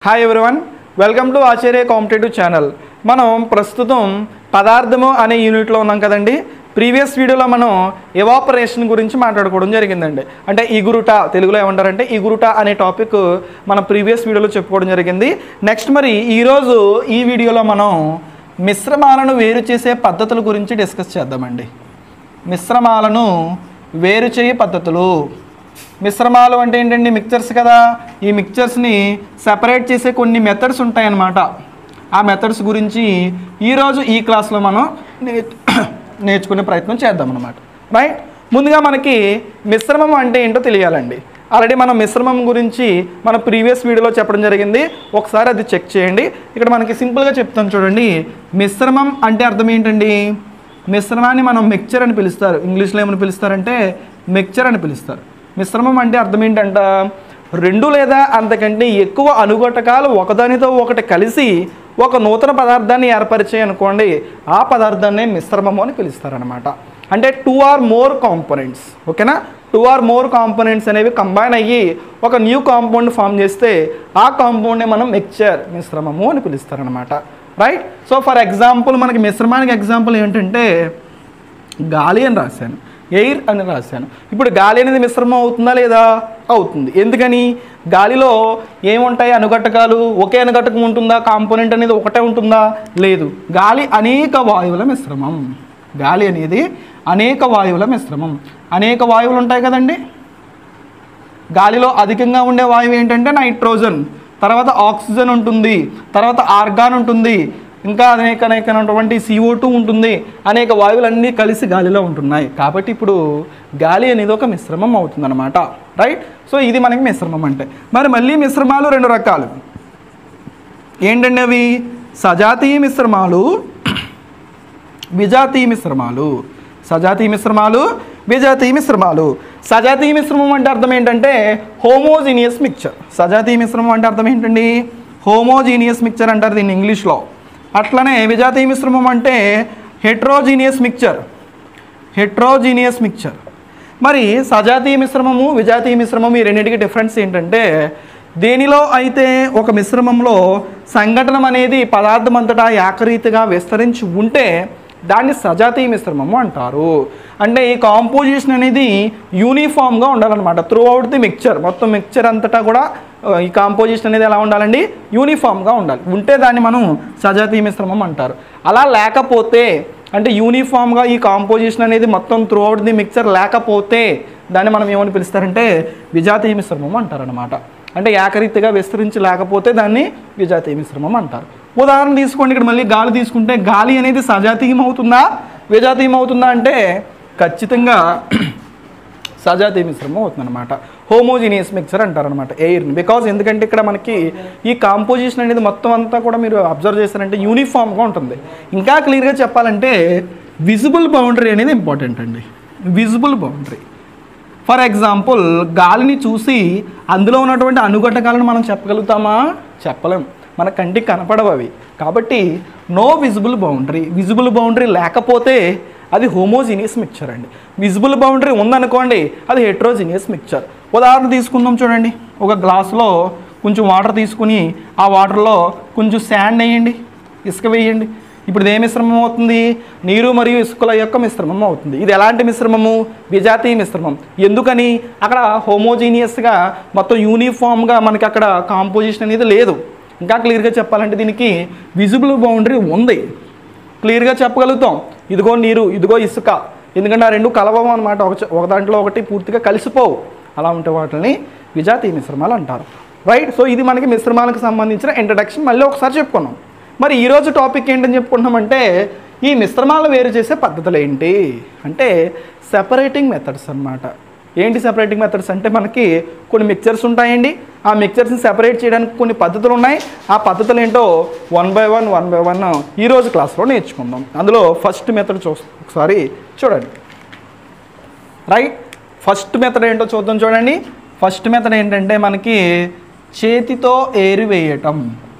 hi everyone welcome to Acharya competitive channel మనం ప్రస్తుతం పదార్థము అనే యూనిట్లో ఉన్నాం కదండి ప్రీవియస్ వీడియోలో మనం ఎవాపరేషన్ గురించి మాట్లాడుకోవడం జరిగిందండి అంటే ఇగురుట తెలుగులో ఏమంటారంటే ఇగురుట అనే టాపిక్ మన ప్రీవియస్ వీడియోలో చెప్పుకోవడం జరిగింది నెక్స్ట్ మరి ఈరోజు ఈ వీడియోలో మనం మిశ్రమాలను వేరు చేసే పద్ధతుల గురించి డిస్కస్ చేద్దామండి మిశ్రమాలను వేరు చేయ పద్ధతులు మిశ్రమాలు అంటే ఏంటండి మిక్చర్స్ కదా ఈ మిక్చర్స్ని సెపరేట్ చేసే కొన్ని మెథడ్స్ ఉంటాయన్నమాట ఆ మెథడ్స్ గురించి ఈరోజు ఈ క్లాస్లో మనం నే- నేర్చుకునే ప్రయత్నం చేద్దాం అనమాట రైట్ ముందుగా మనకి మిశ్రమం అంటే ఏంటో తెలియాలండి ఆల్రెడీ మనం మిశ్రమం గురించి మన ప్రీవియస్ వీడియోలో చెప్పడం జరిగింది ఒకసారి అది చెక్ చేయండి ఇక్కడ మనకి సింపుల్గా చెప్తాను చూడండి మిశ్రమం అంటే అర్థం ఏంటండి మిశ్రమాన్ని మనం మిక్చర్ అని పిలుస్తారు ఇంగ్లీష్లో ఏమని పిలుస్తారంటే మిక్చర్ అని పిలుస్తారు మిశ్రమం అంటే అర్థం ఏంటంట రెండు లేదా అంతకంటే ఎక్కువ అనుఘటకాలు ఒకదానితో ఒకటి కలిసి ఒక నూతన పదార్థాన్ని ఏర్పరిచాయి అనుకోండి ఆ పదార్థాన్ని మిశ్రమము అని పిలుస్తారనమాట అంటే టూ ఆర్ మోర్ కాంపోనెంట్స్ ఓకేనా టూ ఆర్ మోర్ కాంపోనెంట్స్ అనేవి కంబైన్ అయ్యి ఒక న్యూ కాంపౌండ్ ఫామ్ చేస్తే ఆ కాంపౌండ్ని మనం మిక్చర్ మిశ్రమము అని పిలుస్తారనమాట రైట్ సో ఫర్ ఎగ్జాంపుల్ మనకి మిశ్రమానికి ఎగ్జాంపుల్ ఏంటంటే గాలి అని రాశాను ఎయిర్ అని రాశాను ఇప్పుడు గాలి అనేది మిశ్రమం అవుతుందా లేదా అవుతుంది ఎందుకని గాలిలో ఏముంటాయి అనుఘటకాలు ఒకే అనుఘటకం ఉంటుందా కాంపోనెంట్ అనేది ఒకటే ఉంటుందా లేదు గాలి అనేక వాయువుల మిశ్రమం గాలి అనేది అనేక వాయువుల మిశ్రమం అనేక వాయువులు ఉంటాయి కదండి గాలిలో అధికంగా ఉండే వాయువు ఏంటంటే నైట్రోజన్ తర్వాత ఆక్సిజన్ ఉంటుంది తర్వాత ఆర్గాన్ ఉంటుంది ఇంకా అనేక అనేకమైనటువంటి సిఓ టూ ఉంటుంది అనేక వాయువులన్నీ కలిసి గాలిలో ఉంటున్నాయి కాబట్టి ఇప్పుడు గాలి అనేది ఒక మిశ్రమం అవుతుందన్నమాట రైట్ సో ఇది మనకి మిశ్రమం అంటే మరి మళ్ళీ మిశ్రమాలు రెండు రకాలు ఏంటండి అవి సజాతీయ మిశ్రమాలు విజాతీయ మిశ్రమాలు సజాతీయ మిశ్రమాలు విజాతీయ మిశ్రమాలు సజాతీయ మిశ్రమం అంటే అర్థం ఏంటంటే హోమోజీనియస్ మిక్చర్ సజాతీయ మిశ్రమం అంటే అర్థం ఏంటండి హోమోజీనియస్ మిక్చర్ అంటారు దీన్ని ఇంగ్లీష్లో అట్లనే విజాతీయ మిశ్రమం అంటే హెట్రోజీనియస్ మిక్చర్ హెట్రోజీనియస్ మిక్చర్ మరి సజాతీయ మిశ్రమము విజాతీయ మిశ్రమము ఈ రెండింటికి డిఫరెన్స్ ఏంటంటే దేనిలో అయితే ఒక మిశ్రమంలో సంఘటనం అనేది పదార్థం అంతటా ఏకరీతిగా విస్తరించి ఉంటే దాన్ని సజాతీయ మిశ్రమము అంటారు అంటే ఈ కాంపోజిషన్ అనేది యూనిఫామ్గా ఉండాలన్నమాట త్రూ అవుట్ ది మిక్చర్ మొత్తం మిక్చర్ అంతటా కూడా ఆ, ఈ కాంపోజిషన్ అనేది ఎలా ఉండాలండి యూనిఫామ్గా ఉండాలి ఉంటే దాన్ని మనం సజాతీయ మిశ్రమం అంటారు అలా లేకపోతే అంటే యూనిఫామ్గా ఈ కాంపోజిషన్ అనేది మొత్తం త్రూ అవుట్ ది మిక్చర్ లేకపోతే దాన్ని మనం ఏమని పిలుస్తారంటే విజాతీయ మిశ్రమం అంటారనమాట అంటే ఏకరీతిగా విస్తరించి లేకపోతే దాన్ని విజాతీయ మిశ్రమం అంటారు ఉదాహరణ తీసుకోండి ఇక్కడ మళ్ళీ గాలి తీసుకుంటే గాలి అనేది సజాతీయం అవుతుందా విజాతీయం అవుతుందా అంటే ఖచ్చితంగా సజాతీయ మిశ్రమం అవుతుందన్నమాట హోమోజీనియస్ మిక్చర్ అంటారనమాట ఎయిర్ని బికాజ్ ఎందుకంటే ఇక్కడ మనకి ఈ కాంపోజిషన్ అనేది మొత్తం అంతా కూడా మీరు అబ్జర్వ్ చేస్తారంటే యూనిఫామ్గా ఉంటుంది ఇంకా క్లియర్గా చెప్పాలంటే విజిబుల్ బౌండరీ అనేది ఇంపార్టెంట్ అండి విజిబుల్ బౌండరీ ఫర్ ఎగ్జాంపుల్ గాలిని చూసి అందులో ఉన్నటువంటి అనుఘటకాలను మనం చెప్పగలుగుతామా చెప్పలేం మన కంటికి కనపడవు అవి కాబట్టి no visible boundary visible boundary లేకపోతే అది హోమోజీనియస్ మిక్చర్ అండి విజిబుల్ బౌండరీ ఉందనుకోండి అది హెట్రోజీనియస్ మిక్చర్ ఉదాహరణ తీసుకుందాం చూడండి ఒక గ్లాసులో కొంచెం వాటర్ తీసుకుని ఆ వాటర్లో కొంచెం శాండ్ వేయండి ఇసుక వేయండి ఇప్పుడు ఇది ఏ మిశ్రమం అవుతుంది నీరు మరియు ఇసుకల యొక్క మిశ్రమం అవుతుంది ఇది ఎలాంటి మిశ్రమము విజాతీయ మిశ్రమం ఎందుకని అక్కడ హోమోజీనియస్గా మొత్తం యూనిఫామ్గా మనకి అక్కడ కాంపోజిషన్ అనేది లేదు ఇంకా క్లియర్గా చెప్పాలంటే దీనికి విజిబుల్ బౌండరీ ఉంది క్లియర్గా చెప్పగలుగుతాం ఇదిగో నీరు ఇదిగో ఇసుక ఎందుకంటే ఆ రెండు కలవము అనమాట ఒక చ- ఒక దాంట్లో ఒకటి పూర్తిగా కలిసిపోవు అలా ఉంటే వాటిని విజాతీయ మిశ్రమాలు అంటారు రైట్ సో ఇది మనకి మిశ్రమాలకు సంబంధించిన ఇంట్రడక్షన్ మళ్ళీ ఒకసారి చెప్పుకున్నాం మరి ఈరోజు టాపిక్ ఏంటని చెప్పుకుంటున్నామంటే ఈ మిశ్రమాలను వేరు చేసే పద్ధతులు ఏంటి అంటే సెపరేటింగ్ మెథడ్స్ అన్నమాట ఏంటి సెపరేటింగ్ మెథడ్స్ అంటే మనకి కొన్ని మిక్చర్స్ ఉంటాయండి ఆ మిక్చర్స్ని సెపరేట్ చేయడానికి కొన్ని పద్ధతులు ఉన్నాయి ఆ పద్ధతులు ఏంటో one by one one by one ఈరోజు క్లాస్లో నేర్చుకుందాం అందులో ఫస్ట్ మెథడ్ చూ ఒకసారి చూడండి రైట్ ఫస్ట్ మెథడ్ ఏంటో చూద్దాం చూడండి ఫస్ట్ మెథడ్ ఏంటంటే మనకి చేతితో ఏరి వేయటం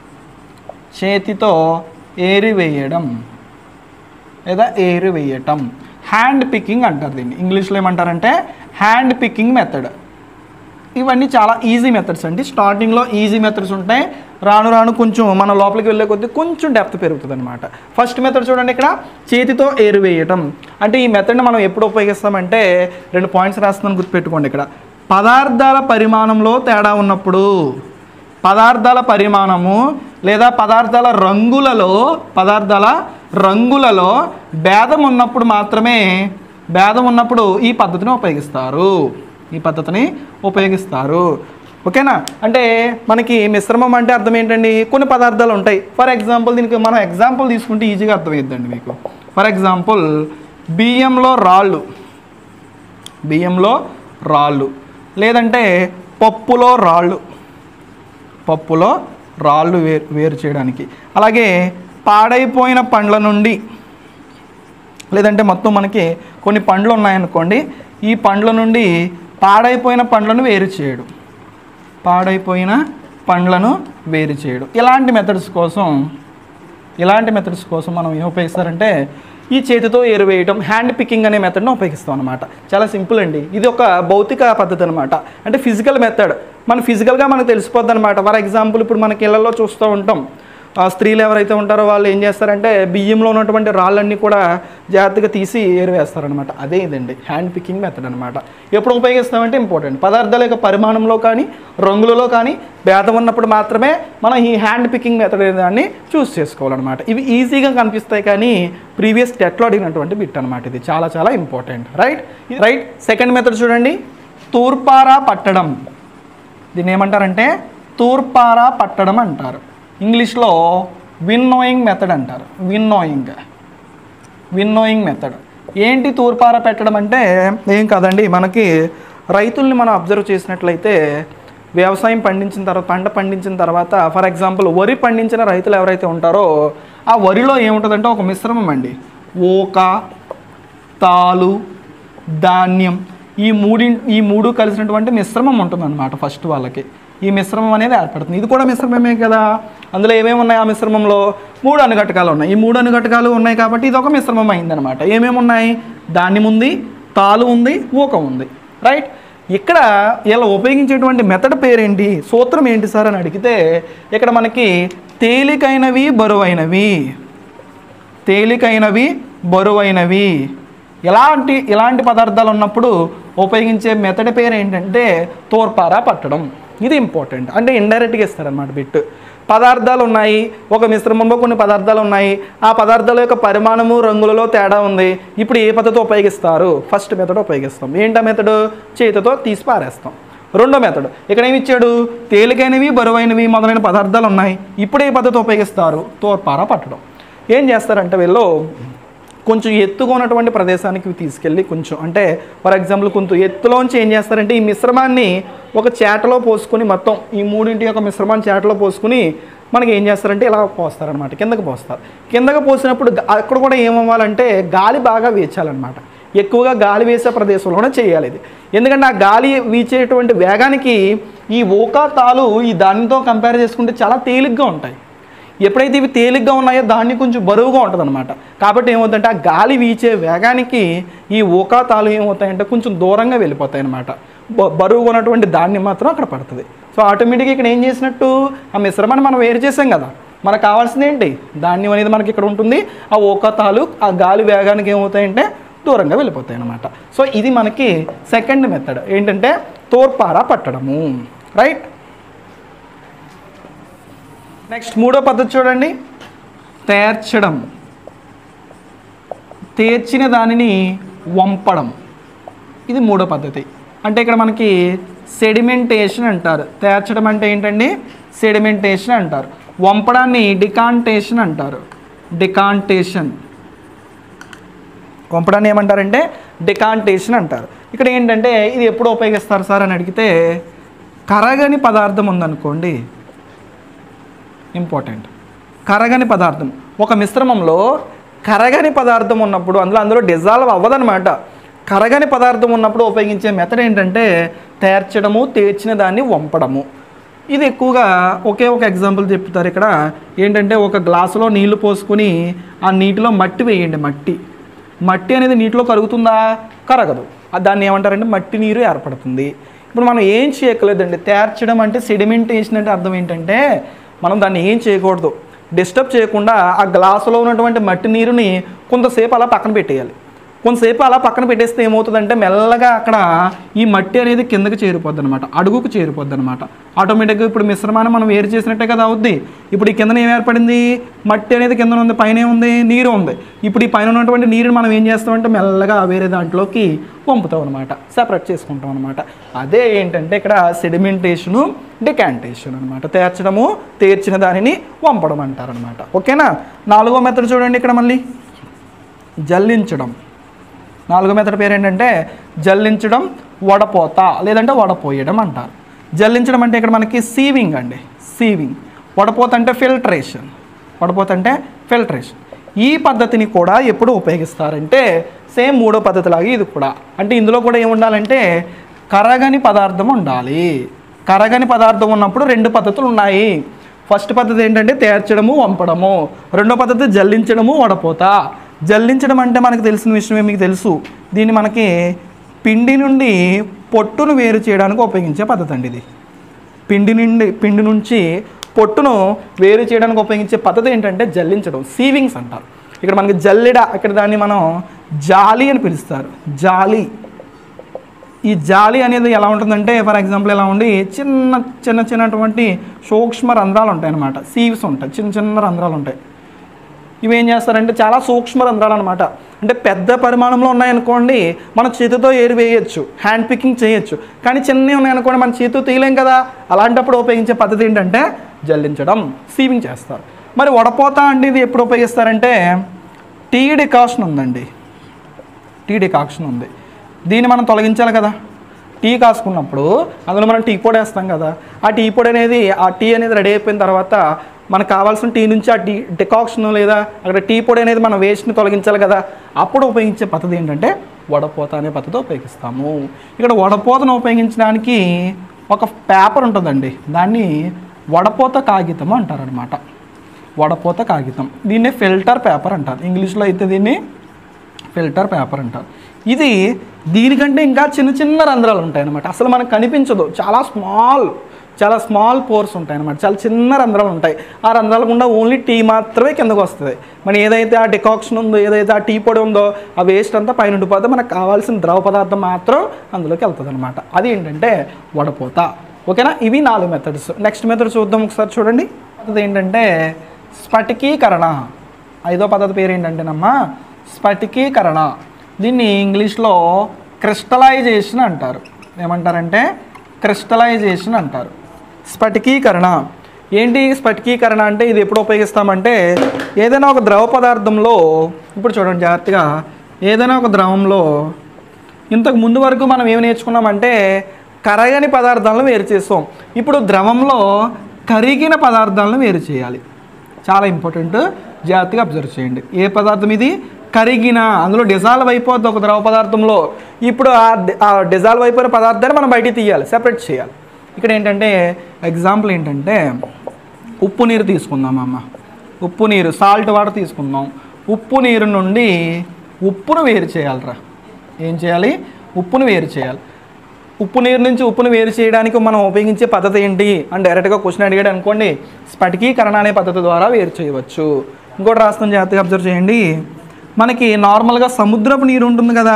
చేతితో ఏరి వేయడం లేదా ఏరి వేయటం హ్యాండ్ పికింగ్ అంటారు దీన్ని ఇంగ్లీష్లో ఏమంటారంటే హ్యాండ్ పికింగ్ మెథడ్ ఇవన్నీ చాలా ఈజీ మెథడ్స్ అండి స్టార్టింగ్లో ఈజీ మెథడ్స్ ఉంటాయి రాను రాను కొంచెం మన లోపలికి వెళ్ళే కొద్దీ కొంచెం డెప్త్ పెరుగుతుంది అనమాట ఫస్ట్ మెథడ్ చూడండి ఇక్కడ చేతితో ఏరు వేయటం అంటే ఈ మెథడ్ని మనం ఎప్పుడు ఉపయోగిస్తామంటే రెండు పాయింట్స్ రాస్తున్నాను గుర్తుపెట్టుకోండి ఇక్కడ పదార్థాల పరిమాణంలో తేడా ఉన్నప్పుడు పదార్థాల పరిమాణము లేదా పదార్థాల రంగులలో పదార్థాల రంగులలో భేదం ఉన్నప్పుడు మాత్రమే భేదం ఉన్నప్పుడు ఈ పద్ధతిని ఉపయోగిస్తారు ఈ పద్ధతిని ఉపయోగిస్తారు ఓకేనా అంటే మనకి మిశ్రమం అంటే అర్థం ఏంటండి కొన్ని పదార్థాలు ఉంటాయి ఫర్ ఎగ్జాంపుల్ దీనికి మనం ఎగ్జాంపుల్ తీసుకుంటే ఈజీగా అర్థమవుద్దండి మీకు ఫర్ ఎగ్జాంపుల్ బియ్యంలో రాళ్ళు బియ్యంలో రాళ్ళు లేదంటే పప్పులో రాళ్ళు పప్పులో రాళ్ళు వేరు వేరు చేయడానికి అలాగే పాడైపోయిన పండ్ల నుండి లేదంటే మొత్తం మనకి కొన్ని పండ్లు ఉన్నాయనుకోండి ఈ పండ్ల నుండి పాడైపోయిన పండ్లను వేరు చేయడం పాడైపోయిన పండ్లను వేరు చేయడం ఇలాంటి మెథడ్స్ కోసం ఇలాంటి మెథడ్స్ కోసం మనం ఏం ఉపయోగిస్తారంటే ఈ చేతితో ఏరువేయటం హ్యాండ్ పికింగ్ అనే మెథడ్ని ఉపయోగిస్తాం అనమాట చాలా సింపుల్ అండి ఇది ఒక భౌతిక పద్ధతి అనమాట అంటే ఫిజికల్ మెథడ్ మన ఫిజికల్గా మనకు తెలిసిపోద్ది అనమాట ఫర్ ఎగ్జాంపుల్ ఇప్పుడు మనకి ఇళ్లలో చూస్తూ ఉంటాం ఆ స్త్రీలు ఎవరైతే ఉంటారో వాళ్ళు ఏం చేస్తారంటే బియ్యంలో ఉన్నటువంటి రాళ్ళన్నీ కూడా జాగ్రత్తగా తీసి ఏరివేస్తారనమాట అదే ఇదండి హ్యాండ్ పికింగ్ మెథడ్ అనమాట ఎప్పుడు ఉపయోగిస్తామంటే ఇంపార్టెంట్ పదార్థాల యొక్క పరిమాణంలో కానీ రంగులలో కానీ భేదం ఉన్నప్పుడు మాత్రమే మనం ఈ హ్యాండ్ పికింగ్ మెథడ్ అనే దాన్ని చూస్ చేసుకోవాలన్నమాట ఇవి ఈజీగా కనిపిస్తాయి కానీ ప్రీవియస్ టెట్లో అడిగినటువంటి బిట్ అనమాట ఇది చాలా చాలా important right right second method చూడండి తూర్పారా పట్టడం దీన్ని ఏమంటారంటే తూర్పారా పట్టడం అంటారు ఇంగ్లీష్లో విన్నోయింగ్ మెథడ్ అంటారు విన్నోయింగ్ విన్నోయింగ్ మెథడ్ ఏంటి తూర్పార పెట్టడం అంటే ఏం కాదండి మనకి రైతుల్ని మనం అబ్జర్వ్ చేసినట్లయితే వ్యవసాయం పండించిన తర్వాత పంట పండించిన తర్వాత ఫర్ ఎగ్జాంపుల్ వరి పండించిన రైతులు ఎవరైతే ఉంటారో ఆ వరిలో ఏముంటుందంటే ఒక మిశ్రమం అండి ఓక తాలు ధాన్యం ఈ మూడి ఈ మూడు కలిసినటువంటి మిశ్రమం ఉంటుందన్నమాట ఫస్ట్ వాళ్ళకి ఈ మిశ్రమం అనేది ఏర్పడుతుంది ఇది కూడా మిశ్రమమే కదా అందులో ఏమేమి ఉన్నాయి ఆ మిశ్రమంలో మూడు అనుఘటకాలు ఉన్నాయి ఈ మూడు అనుఘటకాలు ఉన్నాయి కాబట్టి ఇది ఒక మిశ్రమం అయిందనమాట ఏమేమి ఉన్నాయి ధాన్యం ఉంది తాలు ఉంది ఊక ఉంది రైట్ ఇక్కడ ఇలా ఉపయోగించేటువంటి మెథడ్ పేరేంటి సూత్రం ఏంటి సార్ అని అడిగితే ఇక్కడ మనకి తేలికైనవి బరువైనవి తేలికైనవి బరువైనవి ఇలాంటి ఇలాంటి పదార్థాలు ఉన్నప్పుడు ఉపయోగించే మెథడ్ పేరు ఏంటంటే తోర్పారా పట్టడం ఇది ఇంపార్టెంట్ అంటే ఇండైరెక్ట్గా ఇస్తారనమాట బిట్ పదార్థాలు ఉన్నాయి ఒక మిశ్రమంలో కొన్ని పదార్థాలు ఉన్నాయి ఆ పదార్థాల యొక్క పరిమాణము రంగులలో తేడా ఉంది ఇప్పుడు ఏ పద్ధతి ఉపయోగిస్తారు ఫస్ట్ మెథడ్ ఉపయోగిస్తాం ఏంటా మెథడ్ చేతితో తీసి పారేస్తాం రెండో మెథడ్ ఇక్కడ ఏమి ఇచ్చాడు తేలికైనవి బరువైనవి మొదలైన పదార్థాలు ఉన్నాయి ఇప్పుడు ఏ పద్ధతి ఉపయోగిస్తారు తోర్పారా పట్టడం ఏం చేస్తారంటే వీళ్ళు కొంచెం ఎత్తుగా ఉన్నటువంటి ప్రదేశానికి తీసుకెళ్ళి కొంచెం అంటే ఫర్ ఎగ్జాంపుల్ కొంచెం ఎత్తులోంచి ఏం చేస్తారంటే ఈ మిశ్రమాన్ని ఒక చేటలో పోసుకొని మొత్తం ఈ మూడింటి యొక్క మిశ్రమాన్ని చేటలో పోసుకొని మనకి ఏం చేస్తారంటే ఇలా పోస్తారనమాట కిందకి పోస్తారు కిందకి పోసినప్పుడు గా- అక్కడ కూడా ఏమవ్వాలంటే గాలి బాగా వీచాలన్నమాట ఎక్కువగా గాలి వేసే ప్రదేశంలోనే చేయాలి ఇది ఎందుకంటే ఆ గాలి వీచేటువంటి వేగానికి ఈ ఓకా తాలు ఈ దానితో కంపేర్ చేసుకుంటే చాలా తేలిగ్గా ఉంటాయి ఎప్పుడైతే ఇవి తేలిగ్గా ఉన్నాయో దాన్ని కొంచెం బరువుగా ఉంటుంది అనమాట కాబట్టి ఏమవుతుందంటే ఆ గాలి వీచే వేగానికి ఈ ఓకా తాలు ఏమవుతాయంటే కొంచెం దూరంగా వెళ్ళిపోతాయి అనమాట బరువుగా ఉన్నటువంటి దాన్ని మాత్రం అక్కడ పడుతుంది సో ఆటోమేటిక్గా ఇక్కడ ఏం చేసినట్టు ఆ మిశ్రమాన్ని మనం వేరు చేసాం కదా మనకు కావాల్సింది ఏంటి ధాన్యం అనేది మనకి ఇక్కడ ఉంటుంది ఆ ఓకా తాలు ఆ గాలి వేగానికి ఏమవుతాయంటే దూరంగా వెళ్ళిపోతాయి అనమాట సో ఇది మనకి సెకండ్ మెథడ్ ఏంటంటే తోర్పారా పట్టడము రైట్ నెక్స్ట్ మూడో పద్ధతి చూడండి తేర్చడం తేర్చిన దానిని వంపడం ఇది మూడో పద్ధతి అంటే ఇక్కడ మనకి సెడిమెంటేషన్ అంటారు తేర్చడం అంటే ఏంటండి సెడిమెంటేషన్ అంటారు వంపడాన్ని డికాంటేషన్ అంటారు డికాంటేషన్ వంపడాన్ని ఏమంటారంటే డికాంటేషన్ అంటారు ఇక్కడ ఏంటంటే ఇది ఎప్పుడు ఉపయోగిస్తారు సార్ అని అడిగితే కరగని పదార్థం ఉందనుకోండి ఇంపార్టెంట్ కరగని పదార్థం ఒక మిశ్రమంలో కరగని పదార్థం ఉన్నప్పుడు అందులో అందులో డిజాల్వ్ అవ్వదనమాట కరగని పదార్థం ఉన్నప్పుడు ఉపయోగించే మెథడ్ ఏంటంటే తేర్చడము తేర్చిన దాన్ని వంపడము ఇది ఎక్కువగా ఒకే ఒక ఎగ్జాంపుల్ చెప్తారు ఇక్కడ ఏంటంటే ఒక గ్లాసులో నీళ్లు పోసుకొని ఆ నీటిలో మట్టి వేయండి మట్టి మట్టి అనేది నీటిలో కరుగుతుందా కరగదు ఆ దాన్ని ఏమంటారంటే మట్టి నీరు ఏర్పడుతుంది ఇప్పుడు మనం ఏం చేయక్కర్లేదండి తేర్చడం అంటే సెడిమెంటేషన్ అంటే అర్థం ఏంటంటే మనం దాన్ని ఏం చేయకూడదు డిస్టర్బ్ చేయకుండా ఆ గ్లాసులో ఉన్నటువంటి మట్టి నీరుని కొంతసేపు అలా పక్కన పెట్టేయాలి కొంతసేపు అలా పక్కన పెట్టేస్తే ఏమవుతుందంటే మెల్లగా అక్కడ ఈ మట్టి అనేది కిందకి చేరిపోద్ది అనమాట అడుగుకు చేరిపోద్ది అనమాట ఆటోమేటిక్గా ఇప్పుడు మిశ్రమాన్ని మనం వేరు చేసినట్టే కదా అవుద్ది ఇప్పుడు ఈ కిందన ఏం ఏర్పడింది మట్టి అనేది కింద ఉంది పైన ఉంది నీరు ఉంది ఇప్పుడు ఈ పైన ఉన్నటువంటి నీరుని మనం ఏం చేస్తామంటే మెల్లగా వేరే దాంట్లోకి పంపుతాం అనమాట సెపరేట్ చేసుకుంటాం అనమాట అదే ఏంటంటే ఇక్కడ సెడిమెంటేషను డికాంటేషన్ అనమాట తేర్చడము తేర్చిన దానిని వంపడం అంటారనమాట ఓకేనా నాలుగో మెథడ్ చూడండి ఇక్కడ మళ్ళీ జల్లించడం నాలుగో మెథడ్ పేరు ఏంటంటే జల్లించడం వడపోత లేదంటే వడపోయడం అంటారు జల్లించడం అంటే ఇక్కడ మనకి సీవింగ్ అండి సీవింగ్ వడపోత అంటే ఫిల్టరేషన్ వడపోత అంటే ఫిల్టరేషన్ ఈ పద్ధతిని కూడా ఎప్పుడు ఉపయోగిస్తారంటే సేమ్ మూడో పద్ధతిలాగా ఇది కూడా అంటే ఇందులో కూడా ఏముండాలంటే కరగని పదార్థం ఉండాలి కరగని పదార్థం ఉన్నప్పుడు రెండు పద్ధతులు ఉన్నాయి ఫస్ట్ పద్ధతి ఏంటంటే తేర్చడము వంపడము రెండో పద్ధతి జల్లించడము వడపోత జల్లించడం అంటే మనకు తెలిసిన విషయమే మీకు తెలుసు దీన్ని మనకి పిండి నుండి పొట్టును వేరు చేయడానికి ఉపయోగించే పద్ధతి అండి ఇది పిండి నుండి పిండి నుంచి పొట్టును వేరు చేయడానికి ఉపయోగించే పద్ధతి ఏంటంటే జల్లించడం సీవింగ్స్ అంటారు ఇక్కడ మనకి జల్లెడ ఇక్కడ దాన్ని మనం జాలి అని పిలుస్తారు జాలి ఈ జాలి అనేది ఎలా ఉంటుందంటే ఫర్ ఎగ్జాంపుల్ ఎలా ఉండి చిన్న చిన్న చిన్నటువంటి సూక్ష్మ రంధ్రాలు ఉంటాయి అన్నమాట సీవ్స్ ఉంటాయి చిన్న చిన్న రంధ్రాలు ఉంటాయి ఇవి ఏం చేస్తారంటే చాలా సూక్ష్మ రంధ్రాలు అనమాట అంటే పెద్ద పరిమాణంలో ఉన్నాయనుకోండి మన చేతితో ఏరు వేయచ్చు హ్యాండ్ పికింగ్ చేయొచ్చు కానీ చిన్నవి ఉన్నాయనుకోండి మన చేతితో తీయలేం కదా అలాంటప్పుడు ఉపయోగించే పద్ధతి ఏంటంటే జల్లించడం సీవింగ్ చేస్తారు మరి వడపోత అంటే ఇది ఎప్పుడు ఉపయోగిస్తారంటే టీ డికాషన్ ఉందండి టీ డికాక్షన్ ఉంది దీన్ని మనం తొలగించాలి కదా టీ కాసుకున్నప్పుడు అందులో మనం టీ పొడి వేస్తాం కదా ఆ టీ పొడి అనేది ఆ టీ అనేది రెడీ అయిపోయిన తర్వాత మనకు కావాల్సిన టీ నుంచి ఆ టీ డికాక్షన్ లేదా అక్కడ టీ పొడి అనేది మనం వేస్ట్ని తొలగించాలి కదా అప్పుడు ఉపయోగించే పద్ధతి ఏంటంటే వడపోత అనే పద్ధతి ఉపయోగిస్తాము ఇక్కడ వడపోతను ఉపయోగించడానికి ఒక పేపర్ ఉంటుందండి దాన్ని వడపోత కాగితం అంటారనమాట వడపోత కాగితం దీన్నే ఫిల్టర్ పేపర్ అంటారు ఇంగ్లీష్లో అయితే దీన్ని ఫిల్టర్ పేపర్ అంటారు ఇది దీనికంటే ఇంకా చిన్న చిన్న రంధ్రాలు ఉంటాయి అన్నమాట అసలు మనకు కనిపించదు చాలా స్మాల్ చాలా స్మాల్ పోర్స్ ఉంటాయి అన్నమాట చాలా చిన్న రంధ్రాలు ఉంటాయి ఆ రంధ్రాల గుండా ఓన్లీ టీ మాత్రమే కిందకు వస్తుంది మన ఏదైతే ఆ డికాక్షన్ ఉందో ఏదైతే ఆ టీ పొడి ఉందో ఆ వేస్ట్ అంతా పైన ఉండిపోతే మనకు కావాల్సిన ద్రవ పదార్థం మాత్రం అందులోకి వెళ్తుంది అనమాట అది ఏంటంటే వడపోత ఓకేనా ఇవి నాలుగు మెథడ్స్ నెక్స్ట్ మెథడ్ చూద్దాం ఒకసారి చూడండి పద్ధతి ఏంటంటే స్ఫటికీకరణ ఐదో పద్ధతి పేరు ఏంటంటేనమ్మా స్ఫటికీకరణ దీన్ని ఇంగ్లీష్లో క్రిస్టలైజేషన్ అంటారు ఏమంటారంటే క్రిస్టలైజేషన్ అంటారు స్ఫటికీకరణ ఏంటి స్ఫటికీకరణ అంటే ఇది ఎప్పుడు ఉపయోగిస్తామంటే ఏదైనా ఒక ద్రవ పదార్థంలో ఇప్పుడు చూడండి జాగ్రత్తగా ఏదైనా ఒక ద్రవంలో ఇంతకు ముందు వరకు మనం ఏమి నేర్చుకున్నామంటే కరగని పదార్థాలను వేరు చేస్తాం ఇప్పుడు ద్రవంలో కరిగిన పదార్థాలను వేరు చేయాలి చాలా ఇంపార్టెంట్ జాగ్రత్తగా అబ్జర్వ్ చేయండి ఏ పదార్థం ఇది కరిగిన అందులో డిజాల్వ్ అయిపోద్ది ఒక ద్రవ పదార్థంలో ఇప్పుడు ఆ డి- ఆ డిజాల్వ్ అయిపోయిన పదార్థాన్ని మనం బయటికి తీయాలి సెపరేట్ చేయాలి ఇక్కడ ఏంటంటే ఎగ్జాంపుల్ ఏంటంటే ఉప్పు నీరు తీసుకుందాం అమ్మ ఉప్పు నీరు సాల్ట్ వాటర్ తీసుకుందాం ఉప్పు నీరు నుండి ఉప్పును వేరు చేయాలిరా ఏం చేయాలి ఉప్పును వేరు చేయాలి ఉప్పు నీరు నుంచి ఉప్పును వేరు చేయడానికి మనం ఉపయోగించే పద్ధతి ఏంటి అని డైరెక్ట్గా క్వశ్చన్ అడిగాడు అనుకోండి స్ఫటికీకరణ అనే పద్ధతి ద్వారా వేరు చేయవచ్చు ఇంకోటి రాస్తాం జాగ్రత్తగా అబ్జర్వ్ చేయండి మనకి నార్మల్గా సముద్రపు నీరు ఉంటుంది కదా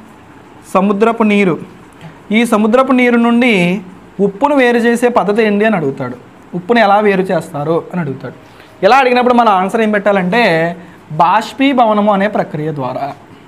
సముద్రపు నీరు ఈ సముద్రపు నీరు నుండి ఉప్పును వేరు చేసే పద్ధతి ఏంటి అని అడుగుతాడు ఉప్పుని ఎలా వేరు చేస్తారు అని అడుగుతాడు ఇలా అడిగినప్పుడు మన ఆన్సర్ ఏం పెట్టాలంటే బాష్పీభవనము అనే ప్రక్రియ ద్వారా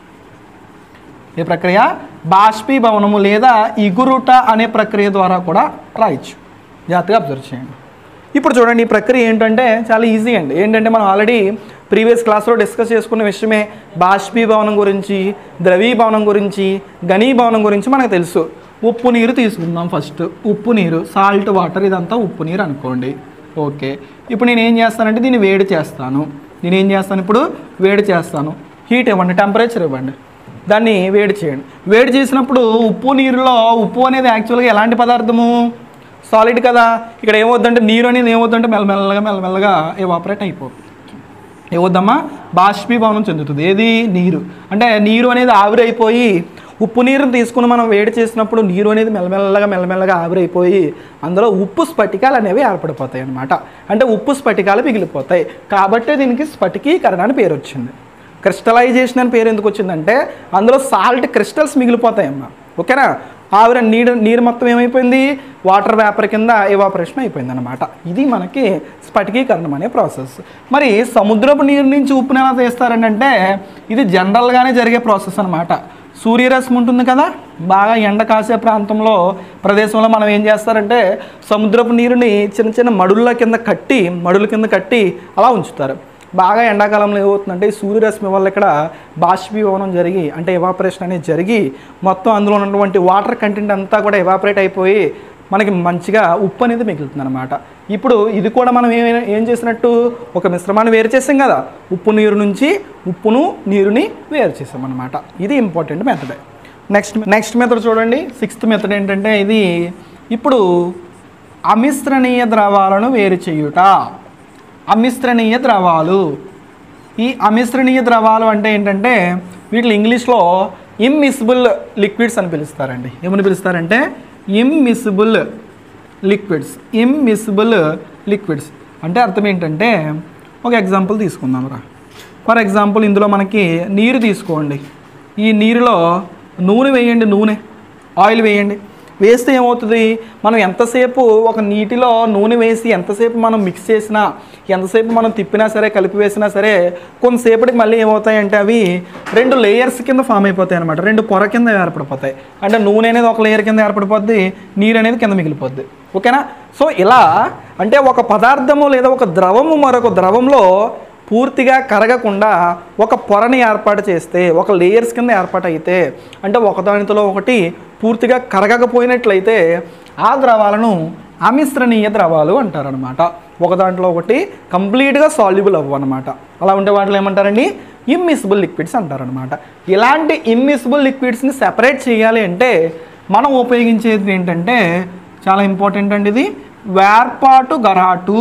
ఏ ప్రక్రియ బాష్పీభవనము లేదా ఇగురుట అనే ప్రక్రియ ద్వారా కూడా రాయొచ్చు జాగ్రత్తగా అబ్జర్వ్ చేయండి ఇప్పుడు చూడండి ఈ ప్రక్రియ ఏంటంటే చాలా ఈజీ అండి ఏంటంటే మనం ఆల్రెడీ ప్రీవియస్ క్లాస్లో డిస్కస్ చేసుకున్న విషయమే బాష్పీభవనం గురించి ద్రవీభవనం గురించి ఘనీభవనం గురించి మనకు తెలుసు ఉప్పు నీరు తీసుకుందాం ఫస్ట్ ఉప్పు నీరు సాల్ట్ వాటర్ ఇదంతా ఉప్పు నీరు అనుకోండి ఓకే ఇప్పుడు నేను ఏం చేస్తానంటే దీన్ని వేడి చేస్తాను నేను ఏం చేస్తాను ఇప్పుడు వేడి చేస్తాను హీట్ ఇవ్వండి టెంపరేచర్ ఇవ్వండి దాన్ని వేడి చేయండి వేడి చేసినప్పుడు ఉప్పు నీరులో ఉప్పు అనేది యాక్చువల్గా ఎలాంటి పదార్థము సాలిడ్ కదా ఇక్కడ ఏమవుద్దంటే నీరు అనేది ఏమవుద్దంటే మెల్లమెల్లగా మెల్లమెల్లగా ఎవాపరేట్ అయిపోతుంది ఏమవుద్దమ్మా బాష్పీభవనం చెందుతుంది ఏది నీరు అంటే నీరు అనేది ఆవిరైపోయి ఉప్పు నీరుని తీసుకుని మనం వేడి చేసినప్పుడు నీరు అనేది మెల్లమెల్లగా మెల్లమెల్లగా ఆవిరైపోయి అందులో ఉప్పు స్ఫటికాలు అనేవి ఏర్పడిపోతాయి అన్నమాట అంటే ఉప్పు స్ఫటికాలు మిగిలిపోతాయి కాబట్టి దీనికి స్ఫటికీకరణ అని పేరు వచ్చింది క్రిస్టలైజేషన్ అని పేరు ఎందుకు వచ్చిందంటే అందులో సాల్ట్ క్రిస్టల్స్ మిగిలిపోతాయమ్మా ఓకేనా ఆవిర నీరు నీరు మొత్తం ఏమైపోయింది వాటర్ వేపర్ కింద ఎవాపరేషన్ అయిపోయింది అనమాట ఇది మనకి స్ఫటికీకరణం అనే ప్రాసెస్ మరి సముద్రపు నీరు నుంచి ఉప్పుని ఎలా తీస్తారని అంటే ఇది జనరల్గానే జరిగే ప్రాసెస్ అనమాట సూర్యరశ్మి ఉంటుంది కదా బాగా ఎండ కాసే ప్రాంతంలో ప్రదేశంలో మనం ఏం చేస్తారంటే సముద్రపు నీరుని చిన్న చిన్న మడుల కింద కట్టి మడుల కింద కట్టి అలా ఉంచుతారు బాగా ఎండాకాలంలో ఏమవుతుందంటే ఈ సూర్యరశ్మి వల్ల ఇక్కడ బాష్పీభవనం జరిగి అంటే ఎవాపరేషన్ అనేది జరిగి మొత్తం అందులో ఉన్నటువంటి వాటర్ కంటెంట్ అంతా కూడా ఎవాపరేట్ అయిపోయి మనకి మంచిగా ఉప్పు అనేది మిగులుతుంది అనమాట ఇప్పుడు ఇది కూడా మనం ఏమైనా ఏం చేసినట్టు ఒక మిశ్రమాన్ని వేరు చేసాం కదా ఉప్పు నీరు నుంచి ఉప్పును నీరుని వేరు చేసాం అనమాట ఇది important method next next method చూడండి సిక్స్త్ మెథడ్ ఏంటంటే ఇది ఇప్పుడు అమిశ్రణీయ ద్రవాలను వేరు చేయుట అమిశ్రణీయ ద్రవాలు ఈ అమిశ్రణీయ ద్రవాలు అంటే ఏంటంటే వీటిని ఇంగ్లీష్లో ఇమ్మిసిబుల్ లిక్విడ్స్ అని పిలుస్తారండి ఏమని పిలుస్తారంటే ఇమ్మిసిబుల్ లిక్విడ్స్ ఇమ్మిసిబుల్ లిక్విడ్స్ అంటే అర్థం ఏంటంటే ఒక ఎగ్జాంపుల్ తీసుకుందాం రా ఫర్ ఎగ్జాంపుల్ ఇందులో మనకి నీరు తీసుకోండి ఈ నీరులో నూనె వేయండి నూనె ఆయిల్ వేయండి వేస్తే ఏమవుతుంది మనం ఎంతసేపు ఒక నీటిలో నూనె వేసి ఎంతసేపు మనం మిక్స్ చేసినా ఎంతసేపు మనం తిప్పినా సరే కలిపి వేసినా సరే కొంతసేపటికి మళ్ళీ ఏమవుతాయంటే అవి రెండు లేయర్స్ కింద ఫామ్ అయిపోతాయి అనమాట రెండు పొర కింద ఏర్పడిపోతాయి అంటే నూనె అనేది ఒక లేయర్ కింద ఏర్పడిపోద్ది నీరు అనేది కింద మిగిలిపోద్ది ఓకేనా సో ఇలా అంటే ఒక పదార్థము లేదా ఒక ద్రవము మరొక ద్రవంలో పూర్తిగా కరగకుండా ఒక పొరని ఏర్పాటు చేస్తే ఒక లేయర్స్ కింద ఏర్పాటు అయితే అంటే ఒకదానితో ఒకటి పూర్తిగా కరగకపోయినట్లయితే ఆ ద్రవాలను అమిశ్రణీయ ద్రవాలు అంటారనమాట ఒక దాంట్లో ఒకటి కంప్లీట్గా సాల్యుబుల్ అవ్వు అనమాట అలా ఉంటే వాటిలో ఏమంటారండి ఇమ్మిసిబుల్ లిక్విడ్స్ అంటారనమాట ఇలాంటి ఇమ్మిసిబుల్ లిక్విడ్స్ని సెపరేట్ చేయాలి అంటే మనం ఉపయోగించేది ఏంటంటే చాలా ఇంపార్టెంట్ అండి ఇది వేర్పాటు గరాటు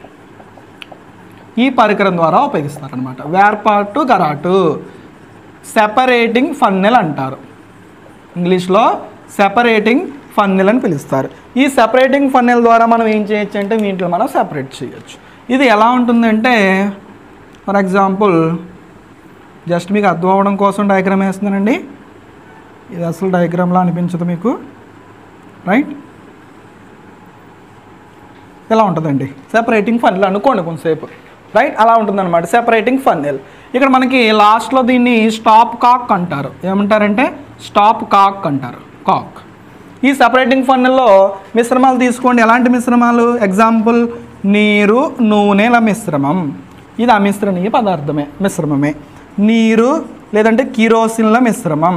ఈ పరికరం ద్వారా ఉపయోగిస్తారనమాట వేర్పాటు గరాటు సెపరేటింగ్ ఫన్నెల్ అంటారు ఇంగ్లీష్లో సెపరేటింగ్ ఫన్నెల్ అని పిలుస్తారు ఈ సెపరేటింగ్ ఫన్నెల్ ద్వారా మనం ఏం చేయొచ్చు అంటే వీటిలో మనం సెపరేట్ చేయొచ్చు ఇది ఎలా ఉంటుందంటే ఫర్ ఎగ్జాంపుల్ జస్ట్ మీకు అర్థం అవ్వడం కోసం డయాగ్రామ్ వేస్తున్నానండి ఇది అసలు డయాగ్రామ్లా అనిపించదు మీకు రైట్ ఇలా ఉంటుందండి సెపరేటింగ్ ఫన్నెల్ అనుకోండి కొంతసేపు రైట్ అలా ఉంటుందన్నమాట సెపరేటింగ్ ఫన్నెల్ ఇక్కడ మనకి లాస్ట్లో దీన్ని స్టాప్ కాక్ అంటారు ఏమంటారంటే స్టాప్ కాక్ అంటారు కాక్ ఈ సెపరేటింగ్ ఫన్నెల్లో మిశ్రమాలు తీసుకోండి ఎలాంటి మిశ్రమాలు ఎగ్జాంపుల్ నీరు నూనెల మిశ్రమం ఇది అమిశ్రణీయ పదార్థమే మిశ్రమమే నీరు లేదంటే కిరోసిన్ల మిశ్రమం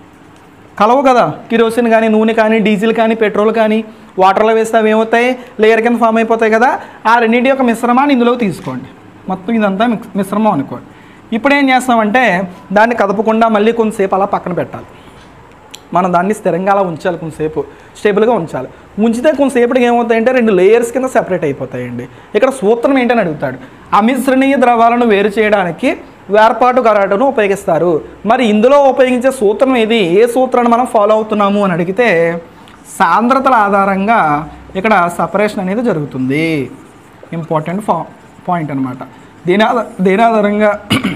కలవు కదా కిరోసిన్ కానీ నూనె కానీ డీజిల్ కానీ పెట్రోల్ కానీ వాటర్లో వేస్తే అవి ఏమవుతాయి లేయర్ కింద ఫామ్ అయిపోతాయి కదా ఆ రెండింటి యొక్క మిశ్రమాన్ని ఇందులోకి తీసుకోండి మొత్తం ఇదంతా మిక్స్- మిశ్రమం అనుకోండి ఇప్పుడు ఏం చేస్తామంటే దాన్ని కదపకుండా మళ్ళీ కొంతసేపు అలా పక్కన పెట్టాలి మనం దాన్ని స్థిరంగా అలా ఉంచాలి కొంతసేపు స్టేబుల్గా ఉంచాలి ఉంచితే కొంతసేపటికి ఏమవుతాయంటే రెండు లేయర్స్ కింద సెపరేట్ అయిపోతాయండి ఇక్కడ సూత్రం ఏంటని అడుగుతాడు అమిశ్రణీయ ద్రవాలను వేరు చేయడానికి వేర్పాటు గరాటును ఉపయోగిస్తారు మరి ఇందులో ఉపయోగించే సూత్రం ఏది ఏ సూత్రాన్ని మనం ఫాలో అవుతున్నాము అని అడిగితే సాంద్రతల ఆధారంగా ఇక్కడ సపరేషన్ అనేది జరుగుతుంది ఇంపార్టెంట్ ఫా పాయింట్ అనమాట దీని ఆధార దేని ఆధారంగా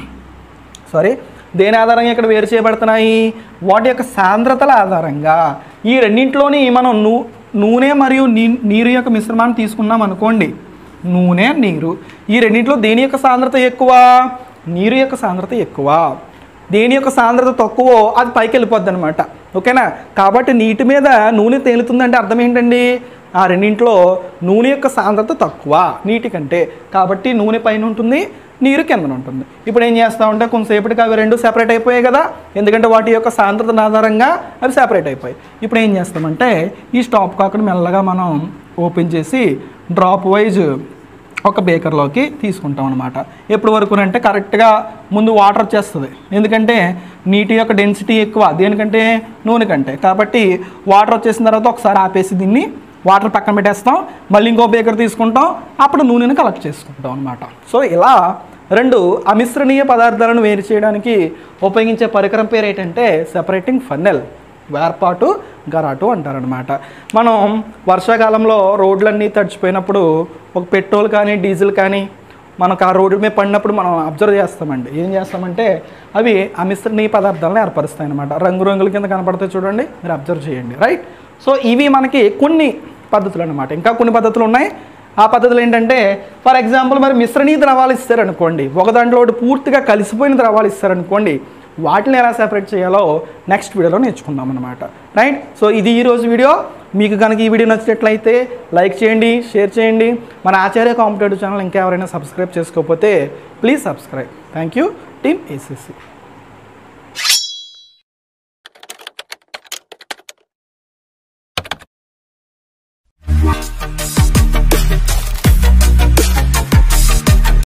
సారీ దేని ఆధారంగా ఇక్కడ వేరు చేయబడుతున్నాయి వాటి యొక్క సాంద్రతల ఆధారంగా ఈ రెండింటిలోని మనం నూ నూనె మరియు నీ నీరు యొక్క మిశ్రమాన్ని తీసుకున్నాం అనుకోండి నూనె నీరు ఈ రెండింటిలో దేని యొక్క సాంద్రత ఎక్కువ నీరు యొక్క సాంద్రత ఎక్కువ దేని యొక్క సాంద్రత తక్కువ అది పైకి వెళ్ళిపోద్ది అనమాట ఓకేనా కాబట్టి నీటి మీద నూనె తేలుతుందంటే అర్థం ఏంటండి ఆ రెండింటిలో నూనె యొక్క సాంద్రత తక్కువ నీటి కంటే కాబట్టి నూనె పైన ఉంటుంది నీరు కిందన ఉంటుంది ఇప్పుడు ఏం చేస్తామంటే కొంతసేపటికి అవి రెండు సెపరేట్ అయిపోయాయి కదా ఎందుకంటే వాటి యొక్క సాంద్రత ఆధారంగా అవి సెపరేట్ అయిపోయాయి ఇప్పుడు ఏం చేస్తామంటే ఈ స్టాప్ కాకుండా మెల్లగా మనం ఓపెన్ చేసి డ్రాప్ వైజ్ ఒక బేకర్లోకి తీసుకుంటాం అనమాట ఎప్పటి వరకు అంటే కరెక్ట్గా ముందు వాటర్ వచ్చేస్తుంది ఎందుకంటే నీటి యొక్క డెన్సిటీ ఎక్కువ దేనికంటే నూనె కంటే కాబట్టి వాటర్ వచ్చేసిన తర్వాత ఒకసారి ఆపేసి దీన్ని వాటర్ పక్కన పెట్టేస్తాం మళ్ళీ ఇంకో బేకర్ తీసుకుంటాం అప్పుడు నూనెని కలెక్ట్ చేసుకుంటాం అనమాట సో ఇలా రెండు అమిశ్రణీయ పదార్థాలను వేరు చేయడానికి ఉపయోగించే పరికరం పేరు ఏంటంటే సెపరేటింగ్ ఫన్నెల్ వేర్పాటు గరాటు అంటారనమాట మనం వర్షాకాలంలో రోడ్లన్నీ తడిచిపోయినప్పుడు ఒక పెట్రోల్ కానీ డీజిల్ కానీ మనకు ఆ రోడ్డు మీద పడినప్పుడు మనం అబ్జర్వ్ చేస్తామండి ఏం చేస్తామంటే అవి అమిశ్రణీయ పదార్థాలను ఏర్పరుస్తాయి అనమాట రంగురంగుల కింద కనపడతాయి చూడండి మీరు అబ్జర్వ్ చేయండి రైట్ సో ఇవి మనకి కొన్ని పద్ధతులు అనమాట ఇంకా కొన్ని పద్ధతులు ఉన్నాయి ఆ పద్ధతులు ఏంటంటే ఫర్ ఎగ్జాంపుల్ మరి మిశ్రణీయ ద్రవాలు ఇస్తారనుకోండి ఒక దాంట్లో ఒకటి పూర్తిగా కలిసిపోయిన ద్రవాలు ఇస్తారనుకోండి వాటిని ఎలా సెపరేట్ చేయాలో నెక్స్ట్ వీడియోలో నేర్చుకుందాం అనమాట రైట్ సో ఇది ఈరోజు వీడియో మీకు కనుక ఈ వీడియో నచ్చినట్లయితే లైక్ చేయండి షేర్ చేయండి మన ఆచార్య కాంపిటేటివ్ ఛానల్ ఇంకా ఎవరైనా సబ్స్క్రైబ్ చేసుకోకపోతే please subscribe thank you team ACC